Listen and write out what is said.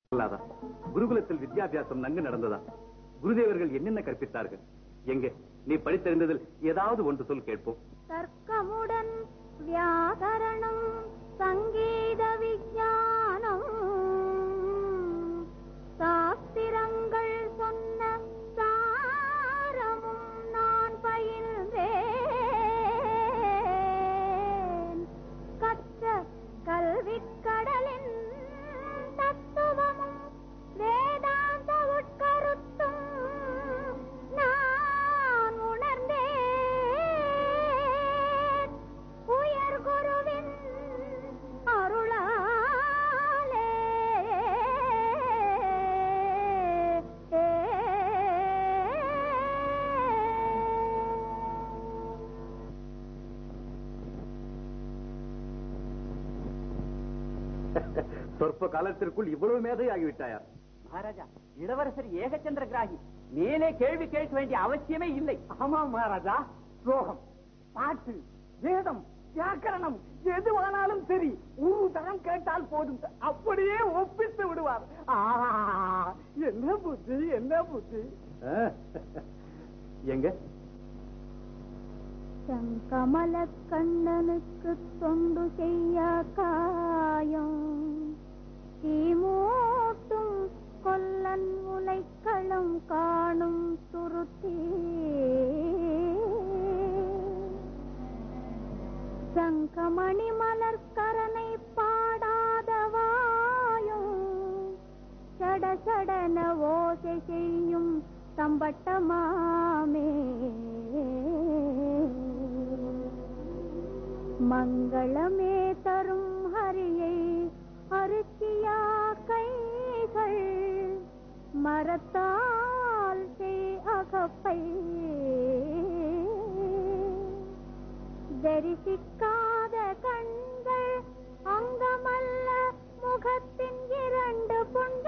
அல்லாதா குருகுலத்தில் வித்யாபியாசம் நன்கு நடந்ததா குருதேவர்கள் என்னென்ன கற்பித்தார்கள் எங்கே நீ படித்தறிந்ததில் ஏதாவது ஒன்று சொல் கேட்போம் தர்க்கமுடன் வியாகரணம் சங்கீத விஞ்ஞானம் சாஸ்திரங்கள் சொன்ன சாரமும் நான் பயில்வேன் கற்ற கல்விக் கடலின் தத்துவமும் வேதாந்த உட்கருத்தும் நான் உணர்ந்தேன் உயர் குருவின் அருளாலே சொற்ப காலத்திற்குள் இவ்வளவு மேதை ஆகிவிட்டாயா மகாராஜா இளவரசர் ஏகச்சந்திர கிராகி மேலே கேள்வி கேட்க வேண்டிய அவசியமே இல்லை ஆமா மகாராஜா ஸ்லோகம் பாட்டு வேதம் வியாக்கரணம் எதுவானாலும் சரி ஒரு தரம் கேட்டால் போதும் அப்படியே ஒப்பித்து விடுவார் ஆஹா, என்ன புத்தி என்ன புத்தி ஆ? எங்க செங்கமல கண்ணனுக்கு தொண்டு செய்ய காயம் தீமூட்டும் கொல்லன் உலைக்களம் காணும் துருத்தி சங்கமணி மலர்கரனை பாடாத வாயும் சட சடன ஓசை செய்யும் தம்பட்டமாமே மங்களமே தரும் ஹரியை அருச்சியா கைகள் மரத்தால் செய் அகப்பை தரிசிக்காத கண்கள் அங்கமல்ல முகத்தின் இரண்டு புண்ட